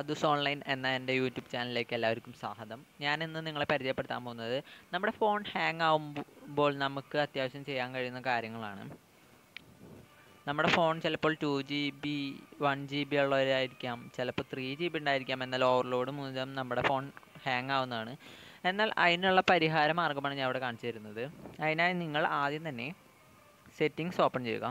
സാധുസ് online എന്ന എൻ്റെ YouTube ചാനലിലേക്ക് എല്ലാവർക്കും സ്വാഗതം ഞാൻ ഇന്ന് നിങ്ങളെ പരിചയപ്പെടുത്താൻ പോകുന്നത് നമ്മുടെ ഫോൺ ഹാങ് ആകുമ്പോൾ നമുക്ക് അത്യാവശ്യം ചെയ്യാൻ കഴിയുന്ന കാര്യങ്ങളാണ് നമ്മുടെ ഫോൺ ചിലപ്പോൾ two G B one G B ഉള്ളവരായിരിക്കാം ചിലപ്പോൾ ത്രീ ജി ബി ഉണ്ടായിരിക്കാം എന്നാൽ ഓവർലോഡ് മൂലം നമ്മുടെ ഫോൺ ഹാങ് ആവുന്നതാണ് എന്നാൽ അതിനുള്ള പരിഹാര മാർഗ്ഗമാണ് ഞാൻ ഇവിടെ കാണിച്ചു തരുന്നത് അതിനായി നിങ്ങൾ ആദ്യം തന്നെ സെറ്റിങ്സ് ഓപ്പൺ ചെയ്യുക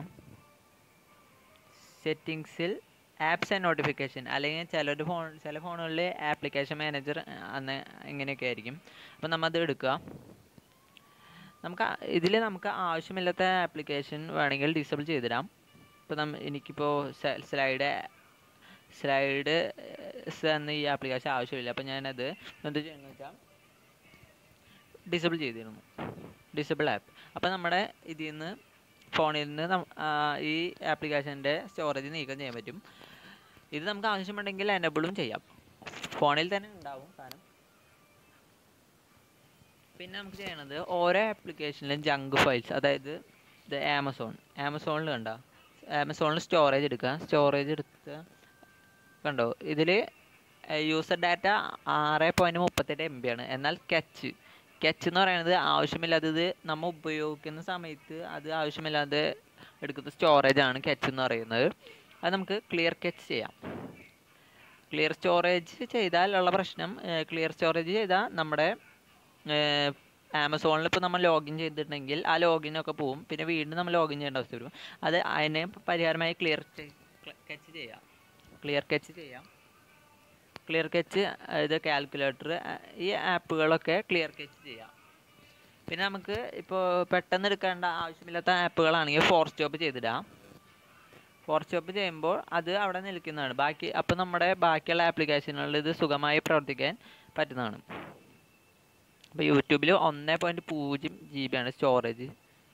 സെറ്റിങ്സിൽ ആപ്സ് ആൻഡ് നോട്ടിഫിക്കേഷൻ അല്ലെങ്കിൽ ചിലർ ഫോൺ ചില ഫോണുകളിൽ ആപ്ലിക്കേഷൻ മാനേജർ അന്ന് ഇങ്ങനെയൊക്കെ ആയിരിക്കും അപ്പോൾ നമ്മൾ അത് എടുക്കുക നമുക്ക് ഇതിൽ നമുക്ക് ആവശ്യമില്ലാത്ത ആപ്ലിക്കേഷൻ വേണമെങ്കിൽ ഡിസേബിൾ ചെയ്തിടാം ഇപ്പോൾ നമ്മ എനിക്കിപ്പോൾ സ്ലൈഡ് സ്ലൈഡ് എന്ന ഈ ആപ്ലിക്കേഷൻ ആവശ്യമില്ല അപ്പോൾ ഞാനത് എന്ത് ചെയ്യുന്നത് വെച്ചാൽ ഡിസേബിൾ ചെയ്തിരുന്നു ഡിസേബിൾ ആപ്പ് അപ്പോൾ നമ്മുടെ ഇതിൽ നിന്ന് ഫോണിൽ നിന്ന് ഈ ആപ്ലിക്കേഷൻ്റെ സ്റ്റോറേജ് നീക്കം ചെയ്യാൻ പറ്റും ഇത് നമുക്ക് ആവശ്യമുണ്ടെങ്കിൽ എനബിളും ചെയ്യാം ഫോണിൽ തന്നെ ഉണ്ടാവും സാധനം പിന്നെ നമുക്ക് ചെയ്യണത് ഓരോ ആപ്ലിക്കേഷനിലും ജങ്ക് ഫയൽസ് അതായത് ഇത് ആമസോൺ ആമസോണിൽ കണ്ട ആമസോണിൽ സ്റ്റോറേജ് എടുക്കുക സ്റ്റോറേജ് എടുത്ത് കണ്ടോ ഇതിൽ യൂസർ ഡാറ്റ ആറ് പോയിൻറ്റ് മുപ്പത്തെട്ട് എം ബി ആണ് എന്നാൽ കെച്ച് കെച്ച് എന്ന് പറയുന്നത് ആവശ്യമില്ലാത്തത് നമ്മൾ ഉപയോഗിക്കുന്ന സമയത്ത് അത് ആവശ്യമില്ലാതെ എടുക്കുന്ന സ്റ്റോറേജ് ആണ് കെച്ച് എന്ന് പറയുന്നത് അത് നമുക്ക് ക്ലിയർ കെച്ച് ചെയ്യാം ക്ലിയർ സ്റ്റോറേജ് ചെയ്താൽ ഉള്ള പ്രശ്നം ക്ലിയർ സ്റ്റോറേജ് ചെയ്താൽ നമ്മുടെ ആമസോണിൽ ഇപ്പോൾ നമ്മൾ ലോഗിൻ ചെയ്തിട്ടുണ്ടെങ്കിൽ ആ ലോഗിനൊക്കെ പോവും പിന്നെ വീണ്ടും നമ്മൾ ലോഗിൻ ചെയ്യേണ്ട അവസ്ഥ വരും അത് അതിന് പരിഹാരമായി ക്ലിയർ കെച്ച് ചെയ്യാം ക്ലിയർ കെച്ച് ചെയ്യാം ക്ലിയർ കെച്ച് ഇത് കാൽക്കുലേറ്റർ ഈ ആപ്പുകളൊക്കെ ക്ലിയർ കെച്ച് ചെയ്യാം പിന്നെ നമുക്ക് ഇപ്പോൾ പെട്ടെന്ന് എടുക്കേണ്ട ആവശ്യമില്ലാത്ത ആപ്പുകളാണെങ്കിൽ ഫോർ സ്റ്റോപ്പ് ചെയ്തിടാം ഫോർ സ്റ്റോപ്പ് ചെയ്യുമ്പോൾ അത് അവിടെ നിൽക്കുന്നതാണ് ബാക്കി അപ്പോൾ നമ്മുടെ ബാക്കിയുള്ള ആപ്ലിക്കേഷനുകളിൽ ഇത് സുഖമായി പ്രവർത്തിക്കാൻ പറ്റുന്നതാണ് അപ്പോൾ യൂട്യൂബിൽ ഒന്ന് പോയിൻറ്റ് പൂജ്യം ജി ബി ആണ് സ്റ്റോറേജ്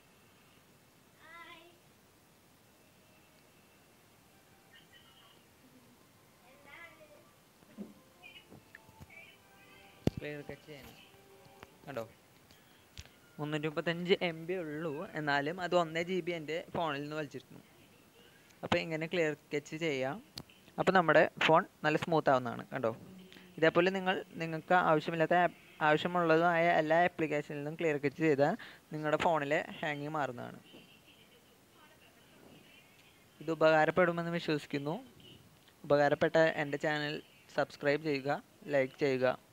ക്ലിയർ കട്ട് ചെയ്യണം കണ്ടോ മുന്നൂറ്റി മുപ്പത്തഞ്ച് എം ബി ഉള്ളൂ എന്നാലും അത് ഒന്നേ ജി ബി എൻ്റെ ഫോണിൽ നിന്ന് വലിച്ചിരുന്നു അപ്പോൾ ഇങ്ങനെ ക്ലിയർ കെച്ച് ചെയ്യാം അപ്പോൾ നമ്മുടെ ഫോൺ നല്ല സ്മൂത്ത് ആവുന്നതാണ് കണ്ടോ ഇതേപോലെ നിങ്ങൾ നിങ്ങൾക്ക് ആവശ്യമില്ലാത്ത ആവശ്യമുള്ളതുമായ എല്ലാ ആപ്ലിക്കേഷനിലും ക്ലിയർ കെച്ച് ചെയ്താൽ നിങ്ങളുടെ ഫോണിലെ ഹാങ്ങിങ് മാറുന്നതാണ് ഇത് ഉപകാരപ്പെടുമെന്ന് വിശ്വസിക്കുന്നു ഉപകാരപ്പെട്ട എൻ്റെ ചാനൽ സബ്സ്ക്രൈബ് ചെയ്യുക ലൈക്ക് ചെയ്യുക